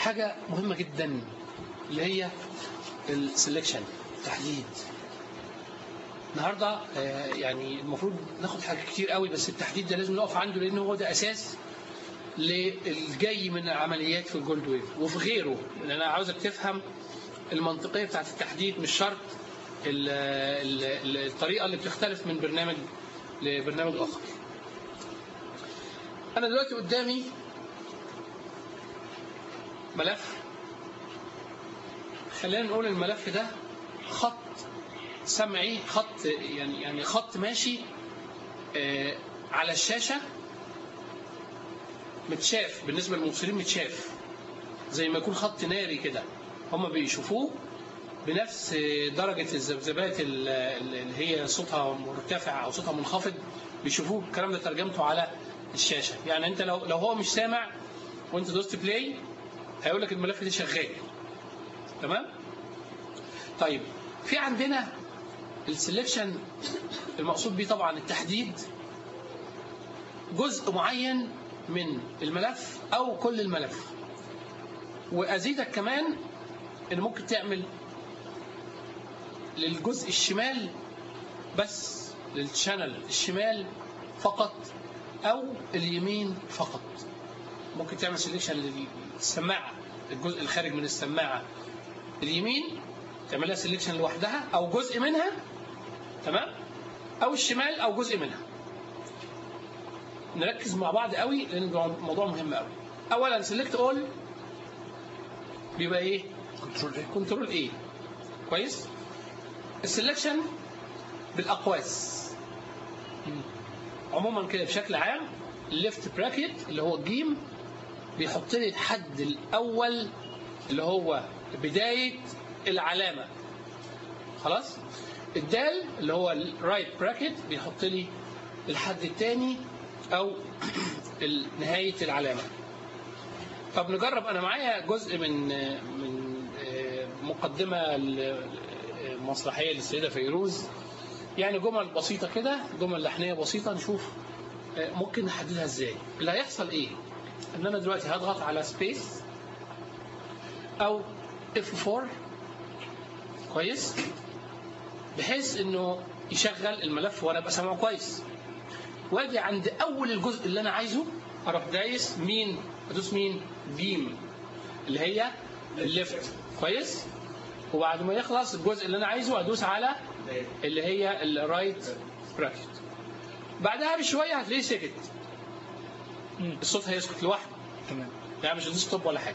حاجة مهمة جدا اللي هي السلكشن تحديد النهارده آه، يعني المفروض ناخد حاجات كتير قوي بس التحديد ده لازم نقف عنده لان هو ده اساس للجاي من العمليات في الجولد ويف وفي غيره لان انا عاوزك تفهم المنطقيه بتاعت التحديد مش شرط ال- ال- ال- الطريقه اللي بتختلف من برنامج لبرنامج اخر. انا دلوقتي قدامي ملف خلينا نقول الملف ده خط سمعي خط يعني يعني خط ماشي آه، على الشاشه متشاف بالنسبه للمبصرين متشاف زي ما يكون خط ناري كده هم بيشوفوه بنفس درجة الذبذبات ال- ال- اللي هي صوتها مرتفع أو صوتها منخفض بيشوفوه الكلام ده ترجمته على الشاشة يعني أنت لو لو هو مش سامع وأنت دوست بلاي هيقول لك الملف ده شغال تمام؟ طيب في عندنا السلكشن المقصود بيه طبعا التحديد جزء معين من الملف او كل الملف وازيدك كمان ان ممكن تعمل للجزء الشمال بس للشانل الشمال فقط او اليمين فقط ممكن تعمل سيلكشن للسماعه الجزء الخارج من السماعه اليمين تعملها سيلكشن لوحدها او جزء منها تمام او الشمال او جزء منها نركز مع بعض قوي لان الموضوع مهم قوي اولا سيلكت اول بيبقى ايه كنترول ايه كنترول ايه كويس السلكشن بالاقواس عموما كده بشكل عام الليفت براكت اللي هو الجيم بيحط لي الحد الاول اللي هو بدايه العلامه خلاص الدال اللي هو الرايت براكت بيحط لي الحد الثاني او نهايه العلامه طب نجرب انا معايا جزء من من مقدمه المسرحيه للسيده فيروز يعني جمل بسيطه كده جمل لحنيه بسيطه نشوف ممكن نحددها ازاي اللي هيحصل ايه ان انا دلوقتي هضغط على سبيس او F4 كويس بحيث انه يشغل الملف وانا ابقى سامعه كويس واجي عند اول الجزء اللي انا عايزه اروح دايس مين ادوس مين بيم اللي هي الليفت كويس وبعد ما يخلص الجزء اللي انا عايزه ادوس على اللي هي الرايت براكت بعدها بشويه هتلاقيه سكت الصوت هيسكت لوحده تمام يعني مش هتدوس ستوب ولا حاجه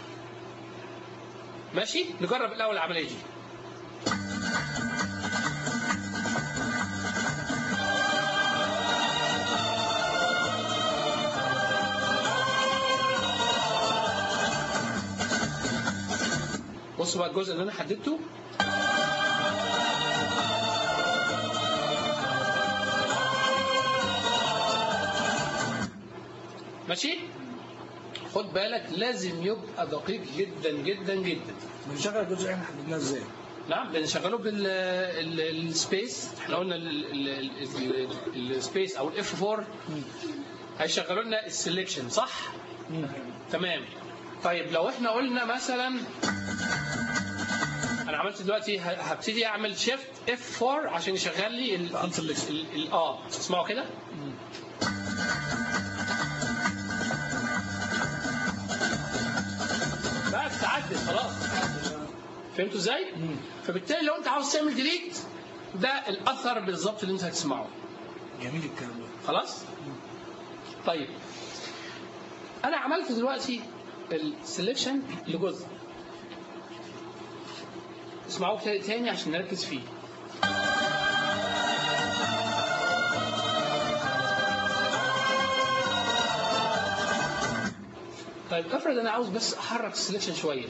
ماشي نجرب الاول العمليه دي بصوا بقى الجزء اللي انا حددته ماشي خد بالك لازم يبقى دقيق جدا جدا جدا بنشغل الجزء اللي احنا حددناه ازاي؟ نعم بنشغله بالسبيس احنا قلنا السبيس او الاف 4 هيشغلوا لنا السلكشن صح؟ تمام طيب لو احنا قلنا مثلا انا عملت دلوقتي ه- هبتدي اعمل شيفت اف 4 عشان يشغل لي ال Unselect. ال- ال- اه اسمعوا كده بقى تعدل خلاص فهمتوا ازاي؟ فبالتالي لو انت عاوز تعمل ديليت ده الاثر بالظبط اللي انت هتسمعه جميل الكلام ده خلاص؟ طيب انا عملت دلوقتي السلكشن لجزء اسمعوه تا- تاني عشان نركز فيه طيب افرض انا عاوز بس احرك السلكشن شويه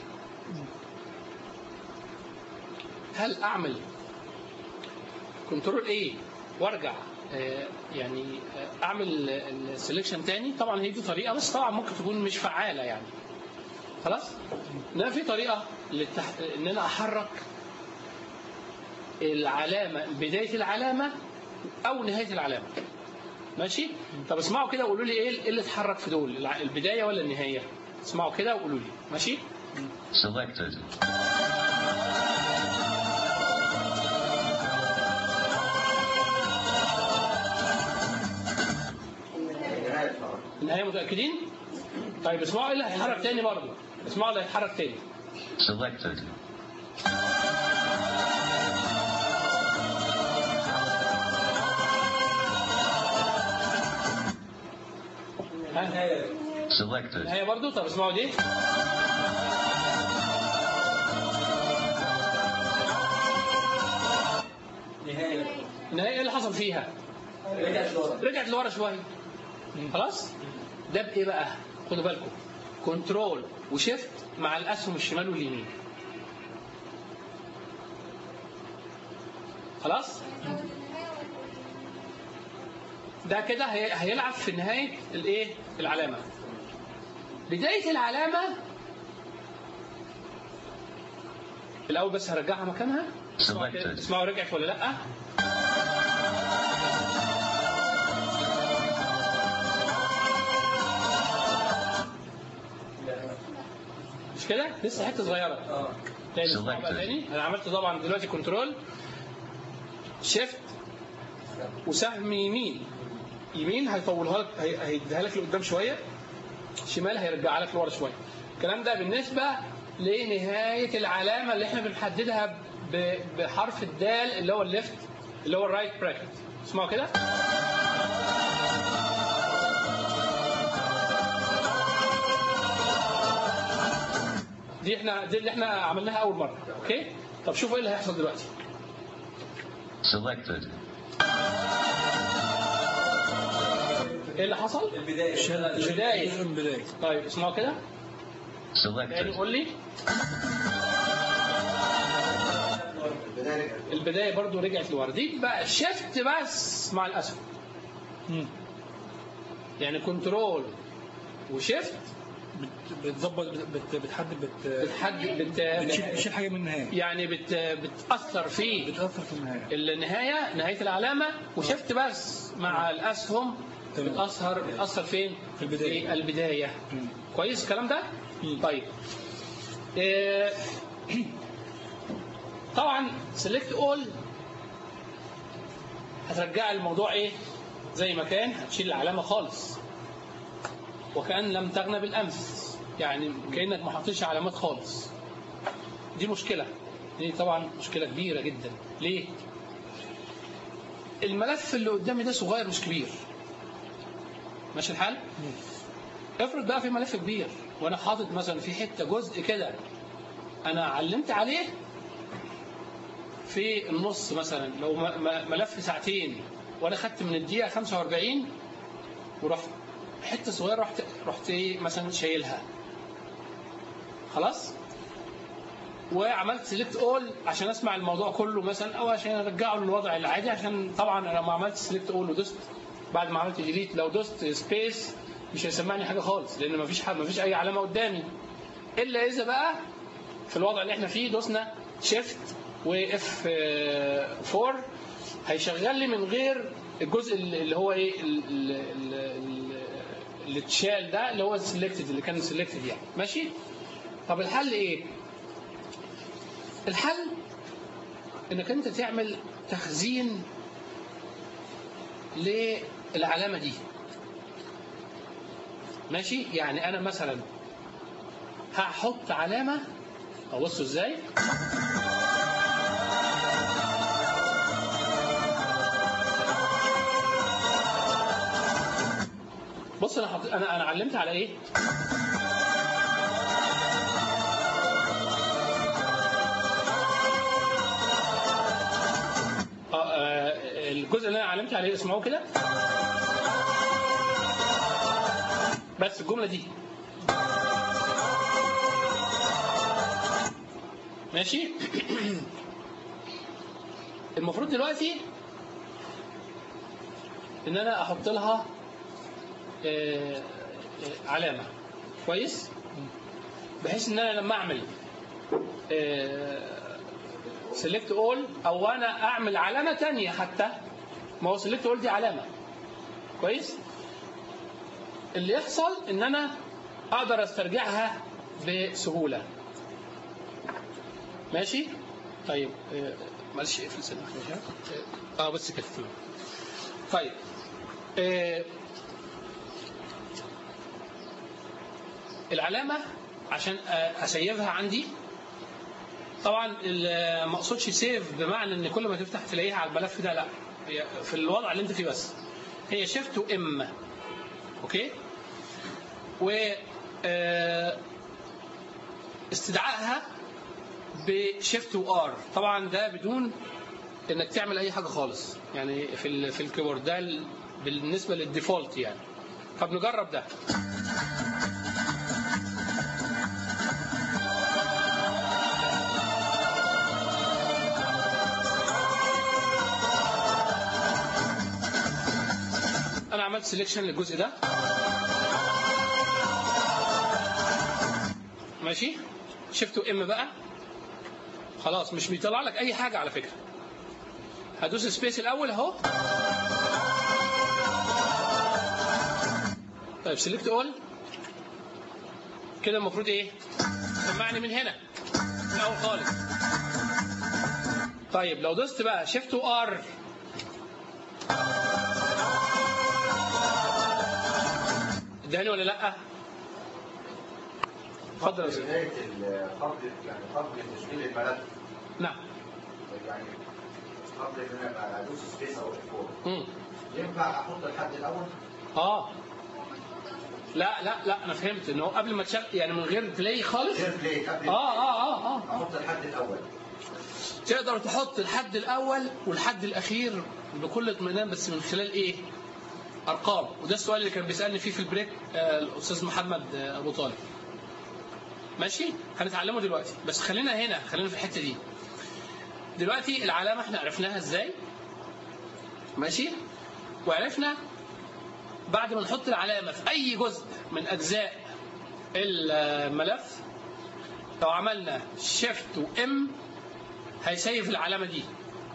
هل اعمل كنترول ايه وارجع آه، يعني آه، اعمل السلكشن تاني طبعا هي دي طريقه بس طبعا ممكن تكون مش فعاله يعني خلاص انما في طريقه للتح... ان انا احرك العلامه بدايه العلامه او نهايه العلامه ماشي طب اسمعوا كده وقولوا لي ايه إيه اللي اتحرك في دول الع- البدايه ولا النهايه اسمعوا كده وقولوا لي ماشي Selected. النهايه متاكدين طيب اسمعوا ايه اللي هيتحرك تاني برضه اسمعوا اللي هيتحرك تاني Selected. ها Selected. النهايه برضه طب اسمعوا دي النهايه ايه اللي حصل فيها رجعت لورا شويه خلاص ده بايه بقى خدوا بالكم كنترول وشيفت مع الاسهم الشمال واليمين خلاص ده كده هي- هيلعب في نهايه الايه العلامه بدايه العلامه الاول بس هرجعها مكانها اسمعوا كده- Selected. اسمعوا رجعت ولا لا مش كده لسه حته صغيره تاني اسمعوا بقى Selected. تاني انا عملت طبعا دلوقتي كنترول شيفت وسهم يمين يمين هيطولها لك هي- هيديها لك لقدام شويه شمال هيرجعها لك لورا شويه الكلام ده بالنسبه لنهايه العلامه اللي احنا بنحددها ب- بحرف الدال اللي هو الليفت اللي هو الرايت براكت اسمعوا كده دي احنا دي اللي احنا عملناها اول مره اوكي طب شوفوا ايه اللي هيحصل دلوقتي Selected. ايه اللي حصل البداية البداية. البداية طيب اسمعوا كده تاني Selected. قول لي البدايه برضو رجعت لورا دي بقى شيفت بس مع الاسهم مم. يعني كنترول وشيفت بت- بتظبط بت- بت- بتحدد بت بتحدد بت... بتشيل بتشيل حاجة من النهاية يعني بت... بتاثر في بتأثر في النهاية النهايه نهايه العلامه وشيفت بس مع الاسهم تمام. بتاثر بتاثر فين؟ في البداية. في البدايه مم. كويس الكلام ده؟ مم. طيب آه، طبعا سيلكت اول هترجع الموضوع ايه؟ زي ما كان هتشيل العلامه خالص وكأن لم تغنى بالامس يعني كانك ما حطيتش علامات خالص دي مشكله دي طبعا مشكله كبيره جدا ليه؟ الملف اللي قدامي ده صغير مش كبير ماشي الحال؟ افرض بقى في ملف كبير وانا حاطط مثلا في حته جزء كده انا علمت عليه في النص مثلا لو م- م- ملف ساعتين وانا خدت من الدقيقه 45 ورحت حته صغيره رحت رحت ايه مثلا شايلها خلاص وعملت سيلكت اول عشان اسمع الموضوع كله مثلا او عشان ارجعه للوضع العادي عشان طبعا انا لما عملت سيلكت اول ودوست بعد ما عملت ديليت لو دوست سبيس مش هيسمعني حاجه خالص لان مفيش حاجه مفيش اي علامه قدامي الا اذا بقى في الوضع اللي احنا فيه دوسنا شيفت واف 4 هيشغل لي من غير الجزء اللي هو ايه ال- ال- ال- ال- اللي اتشال ده اللي هو السلكتد اللي كان سلكتد يعني ماشي طب الحل ايه الحل انك انت تعمل تخزين للعلامه دي ماشي يعني انا مثلا هحط علامه ابصوا ازاي بص انا حط... انا انا علمت على ايه آه، آه، الجزء اللي انا علمت عليه اسمعوه كده بس الجمله دي ماشي المفروض دلوقتي ان انا احط لها آه، آه، علامه كويس بحيث ان انا لما اعمل سيلكت اول او انا اعمل علامه تانية حتى ما هو سيلكت اول دي علامه كويس اللي يحصل ان انا اقدر استرجعها بسهوله ماشي طيب آه، معلش اقفل سنة ماشي اه بس كده تمام. طيب آه، العلامة عشان آه، اسيفها عندي طبعا ال- ما اقصدش سيف بمعنى ان كل ما تفتح تلاقيها على الملف ده لا هي في الوضع اللي انت فيه بس هي شيفت وام اوكي و آه، استدعائها بشيفت وار طبعا ده بدون انك تعمل اي حاجه خالص يعني في ال في الكيبورد ده ال- بالنسبه للديفولت يعني فبنجرب ده انا عملت سيلكشن للجزء ده ماشي شيفت ام بقى خلاص مش بيطلع لك اي حاجه على فكره هدوس سبيس الاول اهو طيب سيلكت اول كده المفروض ايه سمعني من هنا من الاول خالص طيب لو دوست بقى شيفت وار اداني ولا لا اتفضل يا استاذ بداية القبض يعني قبل تشغيل الملف نعم يعني قبل ان انا ابقى ادوس سبيس او اف مم. ينفع احط الحد الاول؟ اه لا لا لا انا فهمت ان هو قبل ما تشغل يعني من غير بلاي خالص غير بلاي قبل اه اه اه اه احط الحد الاول تقدر تحط الحد الاول والحد الاخير بكل اطمئنان بس من خلال ايه؟ ارقام وده السؤال اللي كان بيسالني فيه في البريك آه الاستاذ محمد آه ابو طالب ماشي هنتعلمه دلوقتي بس خلينا هنا خلينا في الحته دي دلوقتي العلامه احنا عرفناها ازاي ماشي وعرفنا بعد ما نحط العلامه في اي جزء من اجزاء الملف لو عملنا شيفت وام هيسيف العلامه دي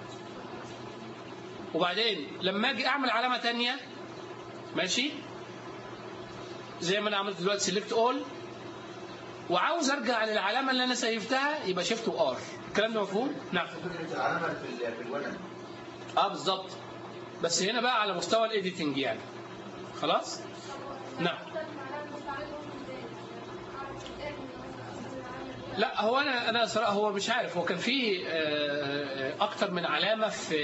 وبعدين لما اجي اعمل علامه تانية ماشي زي ما انا عملت دلوقتي سيلكت اول وعاوز ارجع للعلامه اللي انا سيفتها يبقى شيفت وار الكلام ده مفهوم نعم فكرة العلامة في ال- في الولد اه بالظبط بس هنا بقى على مستوى الايديتنج يعني خلاص نعم لا هو انا انا صراحه هو مش عارف هو كان في آه، اكتر من علامه في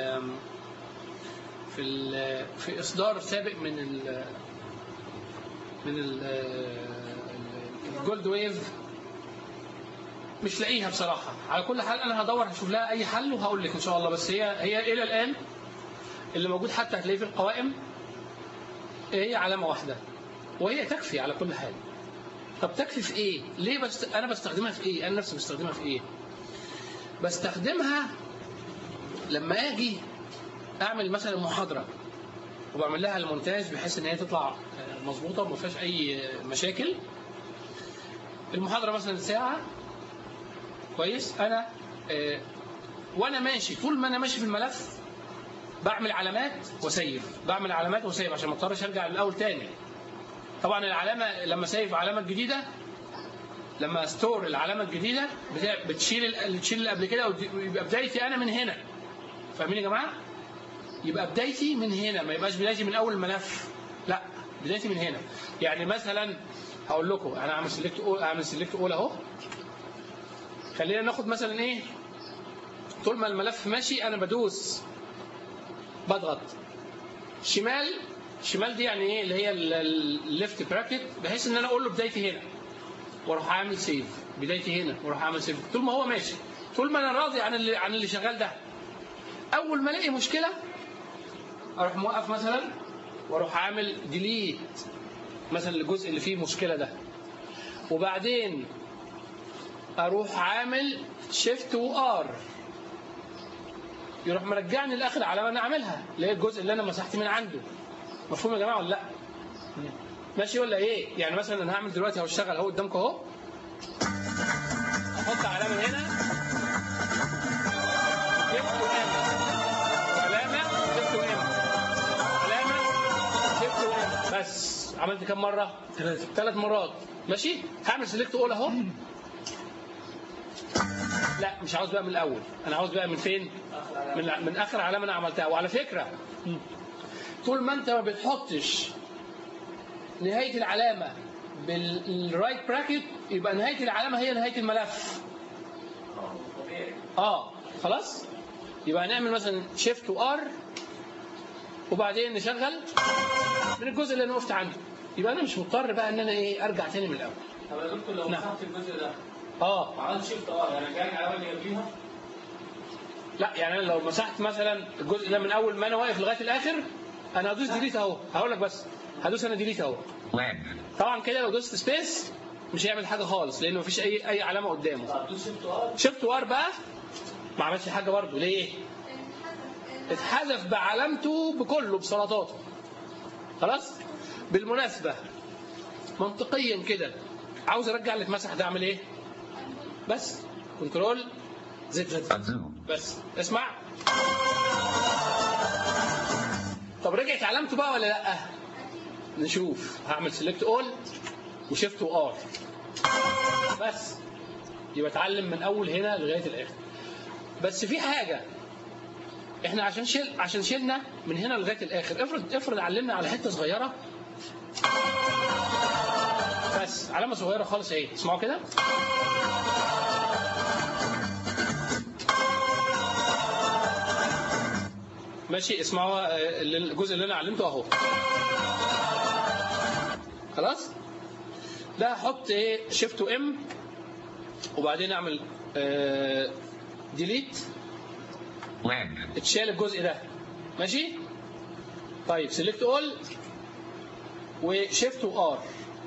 في ال- في اصدار سابق من ال من ال الجولد ويف مش لاقيها بصراحه على كل حال انا هدور هشوف لها اي حل وهقول لك ان شاء الله بس هي هي الى الان اللي موجود حتى هتلاقيه في القوائم هي علامه واحده وهي تكفي على كل حال طب تكفي في ايه؟ ليه بست... انا بستخدمها في ايه؟ انا نفسي بستخدمها في ايه؟ بستخدمها لما اجي اعمل مثلا محاضره وبعمل لها المونتاج بحيث ان هي تطلع آه، مظبوطه وما فيهاش اي آه، مشاكل المحاضره مثلا ساعه كويس انا آه، وانا ماشي طول ما انا ماشي في الملف بعمل علامات وسيف بعمل علامات وسيف عشان ما اضطرش ارجع للاول تاني طبعا العلامه لما سيف علامه جديده لما ستور العلامه الجديده بتا- بتشيل ال- بتشيل اللي قبل كده ودي- ويبقى بدايتي انا من هنا فاهمين يا جماعه يبقى بدايتي من هنا ما يبقاش بدايتي من اول الملف لا بدايتي من هنا يعني مثلا هقول لكم انا اعمل سيلكت اول اعمل سيلكت اول اهو خلينا ناخد مثلا ايه طول ما الملف ماشي انا بدوس بضغط شمال شمال دي يعني ايه اللي هي الليفت براكت بحيث ان انا اقول له بدايتي هنا واروح عامل سيف بدايتي هنا واروح عامل سيف طول ما هو ماشي طول ما انا راضي عن اللي عن اللي شغال ده اول ما الاقي مشكله اروح موقف مثلا واروح عامل ديليت مثلا الجزء اللي فيه مشكله ده وبعدين اروح عامل شيفت وار يروح مرجعني لاخر علامه انا عاملها اللي هي الجزء اللي انا مسحت من عنده مفهوم يا جماعه ولا لا ماشي ولا ايه يعني مثلا انا هعمل دلوقتي اهو اشتغل اهو قدامكم اهو احط علامه هنا شيفت وام علامه شيفت وام علامه شيفت وام بس خلاص عملت كام مره ثلاثة ثلاث مرات ماشي هعمل سيلكت اول اهو لا مش عاوز بقى من الاول انا عاوز بقى من فين من من اخر علامه انا عملتها وعلى فكره طول ما انت ما بتحطش نهايه العلامه بالرايت براكت يبقى نهايه العلامه هي نهايه الملف اه خلاص يبقى هنعمل مثلا شيفت وار وبعدين نشغل من الجزء اللي انا وقفت عنده يبقى انا مش مضطر بقى ان انا ايه ارجع تاني من الاول طب يا دكتور لو نعم. مسحت الجزء ده اه وعملت شيفت اه يعني رجعني العلامه اللي جنبيها لا يعني انا لو مسحت مثلا الجزء ده من اول ما انا واقف لغايه الاخر انا هدوس ديليت اهو هقول لك بس هدوس انا ديليت اهو Lamp. طبعا كده لو دوست سبيس مش هيعمل حاجه خالص لانه مفيش اي اي علامه قدامه طب دوس شيفت اه شفت وار بقى ما عملش حاجه برضه ليه اتحذف بعلامته بكله بسلطاته خلاص بالمناسبه منطقيا كده عاوز ارجع اللي اتمسح ده اعمل ايه بس كنترول زد زد Undo. بس اسمع طب رجعت علامته بقى ولا لا نشوف هعمل سيلكت اول وشيفت وار بس يبقى اتعلم من اول هنا لغايه الاخر بس في حاجه احنا عشان شيل عشان شيلنا من هنا لغايه الاخر افرض افرض علمنا على حته صغيره بس علامه صغيره خالص اهي اسمعوا كده ماشي اسمعوا آه، اللي- الجزء اللي انا علمته اهو خلاص ده هحط ايه شيفت ام وبعدين اعمل ديليت Lamp. اتشال الجزء ده ماشي طيب سيلكت اول وشيفت وار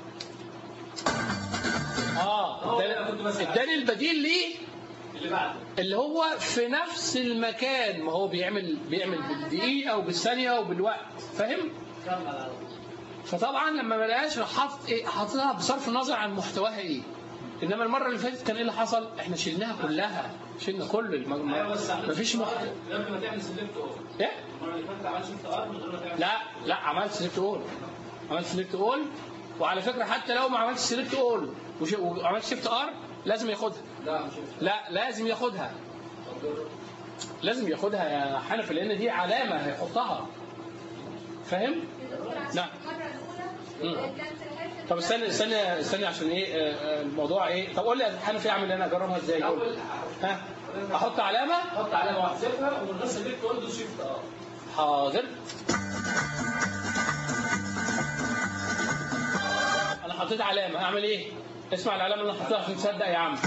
اه هو اللي أنا كنت بسأل اداني- اداني البديل ليه اللي بعده اللي هو في نفس المكان ما هو بيعمل بيعمل بالدقيقه وبالثانيه وبالوقت فاهم كمل فطبعا لما ما لقاش راح حاطط ايه حاططها بصرف النظر عن محتواها ايه انما المره اللي فاتت كان ايه اللي حصل احنا شلناها كلها شلنا كل الم... ايوه بس عملت مفيش شيفت مح... آر قبل ما تعمل سيلكت اه ايه المره اللي فاتت عملت شيفت ار من غير ما تعمل لا لا عملت سيلكت اول عملت سيلكت اول وعلى فكره حتى لو ما عملتش سيلكت اول وش... وعملت شيفت ار لازم ياخدها لا مش شيفت لا لازم ياخدها لازم ياخدها يا حنفي لان دي علامه هيحطها فاهم نعم. مم. طب استنى استنى استنى عشان ايه آه، آه، الموضوع ايه طب قول لي يا حنفي اعمل انا اجربها ازاي قول. اول ها احط علامه حط علامه واحذفها ومن غير سيلكت اه دوس شيفت اه حاضر انا حطيت علامه اعمل ايه اسمع العلامه اللي انا حطيتها عشان تصدق يا عم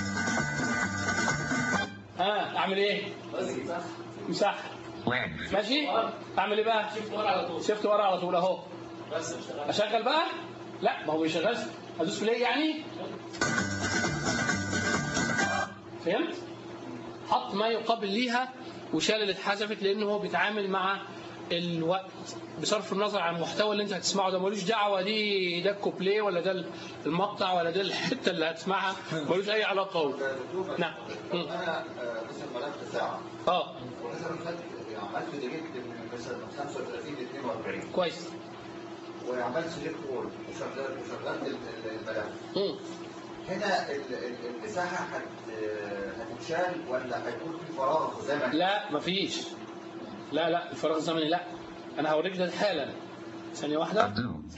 ها اعمل ايه بس صح مسح Lamp. ماشي اعمل ايه بقى شيفت ار على طول شفت ورا على طول اهو بس مش شغال اشغل بقى لا ما هو بيشغلش ادوس بلاي يعني فهمت حط ما يقابل ليها وشال اللي اتحذفت لانه هو بيتعامل مع الوقت بصرف النظر عن المحتوى اللي انت هتسمعه ده ملوش دعوه دي ده الكوبليه ولا ده المقطع ولا ده الحته اللي هتسمعها ملوش اي علاقه هو نعم مم. انا آه، مثلا ملف ساعه اه ومثلا خدت عملت ديليت من مثلا من 35 ل 42 كويس وعملت سيلكت اول وشغلت وشغلت ال- ال- الملف مم. هنا ال- ال- المساحه هت- هتتشال ولا هيكون في فراغ زي ما لا مفيش لا لا الفراغ الزمني لا انا هوريك ده حالا ثانيه واحده Undo.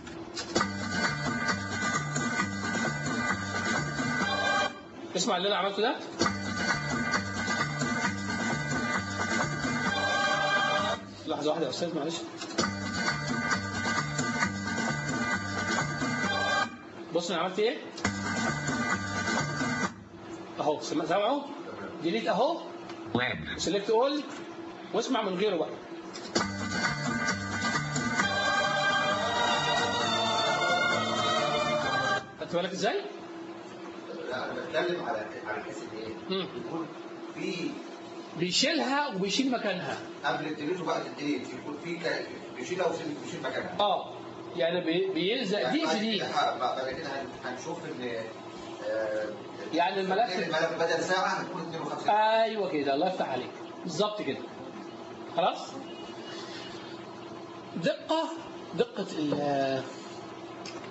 اسمع اللي انا عملته ده لحظه واحده يا استاذ معلش بص انا عملت ايه اهو سمع- سامعه ديليت اهو Lamp. سيلكت اول واسمع من غيره بقى خدت بالك ازاي؟ لا انا بتكلم على على حس ايه؟ مم. يكون في بيشيلها وبيشيل مكانها قبل الديليت وبعد الديليت يكون في ك- بيشيلها ويشيل ويشيل مكانها اه يعني بي- بيلزق دي في دي بعد بعد كده هن- هنشوف ان آه، يعني الملف الملف بدل ساعه هتكون 52 ايوه كده الله يفتح عليك بالظبط كده خلاص دقه دقه ال-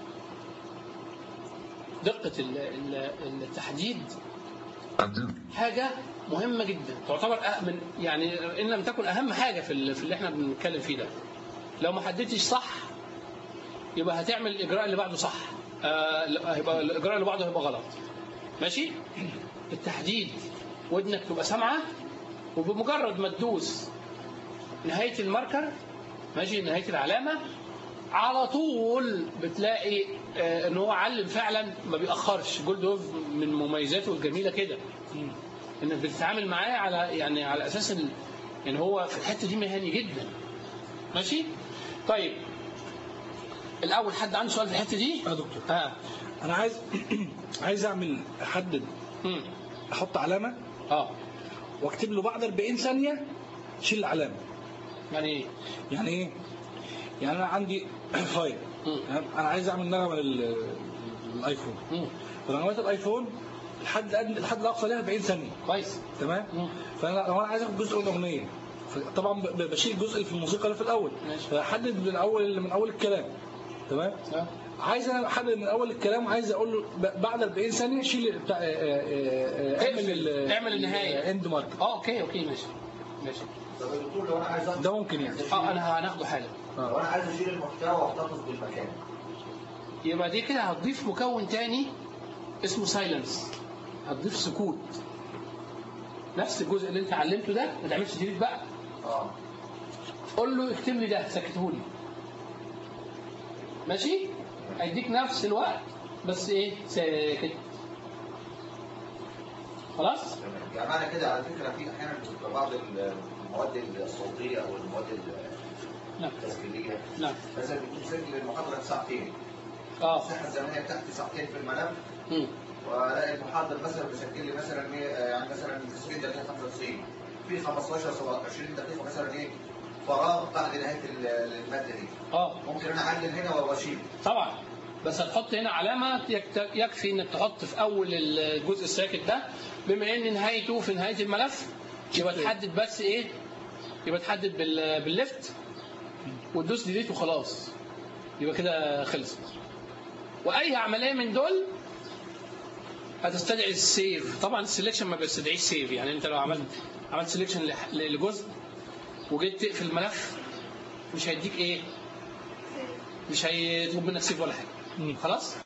دقه ال- ال- التحديد Undo. حاجه مهمه جدا تعتبر أه- من يعني ان لم تكن اهم حاجه في ال- في اللي احنا بنتكلم فيه ده لو ما حددتش صح يبقى هتعمل الاجراء اللي بعده صح آه لا، هيبقى الاجراء اللي بعده هيبقى غلط ماشي التحديد ودنك تبقى سامعه وبمجرد ما تدوس نهايه الماركر ماشي نهايه العلامه على طول بتلاقي آه، ان هو علم فعلا ما بيأخرش جولدوف من مميزاته الجميله كده انك بتتعامل معاه على يعني على اساس ال... يعني هو في الحته دي مهني جدا ماشي طيب الاول حد عنده سؤال في الحته دي اه دكتور اه انا عايز عايز اعمل احدد مم. احط علامه اه واكتب له بعد 40 ثانيه شيل العلامه يعني ايه يعني ايه؟ يعني انا عندي فايل مم. تمام؟ انا عايز اعمل نغمه لل- للايفون مم. فنغمات الايفون الحد الادنى الحد الاقصى ليها 40 ثانيه كويس تمام مم. فانا لو انا عايز اخد جزء من الاغنيه طبعا ب- بشيل الجزء اللي في الموسيقى اللي في الاول ماشي. فاحدد من اول من اول الكلام تمام آه. عايز انا احدد من اول الكلام عايز اقول له ب- بعد 40 ثانيه شيل بتاع آه، آه، آه، اقفل. ال- اعمل النهاية. اند مارك اه اوكي اوكي ماشي ماشي طب يا دكتور لو انا عايز أخد- ده ممكن يعني اه انا هناخده حالا لو انا عايز اشيل المحتوى واحتفظ بالمكان يبقى دي كده هتضيف مكون تاني اسمه سايلنس هتضيف سكوت نفس الجزء اللي انت علمته ده ما تعملش ديليت بقى اه قول له اكتب لي ده سكته لي ماشي هيديك نفس الوقت بس ايه ساكت خلاص تمام يعني معنى كده على فكره في احيانا بتبقى بعض المواد الصوتيه او المواد نعم التسجيليه نعم مثلا بيكون مسجل المحاضره ساعتين اه الساحه الزمنيه بتاعتي ساعتين في الملف مم. والاقي المحاضر مثلا بيسجل لي مثلا مية- يعني مثلا 90 دقيقه 95 في 15 17 20 دقيقه مثلا ايه فراغ بعد نهايه ال- الماده دي اه ممكن انا اعلم هنا واشيل طبعا بس هتحط هنا علامة يكت- يكفي انك تحط في اول الجزء الساكت ده بما ان نهايته في نهاية الملف يبقى تحدد بس ايه يبقى تحدد بال- بالليفت وتدوس ديليت وخلاص يبقى كده خلصت واي عملية من دول هتستدعي السيف طبعا السلكشن ما بيستدعيش سيف يعني انت لو عملت عملت سلكشن لجزء وجيت تقفل الملف مش هيديك ايه مش هيطلب منك سيف ولا حاجه مم. خلاص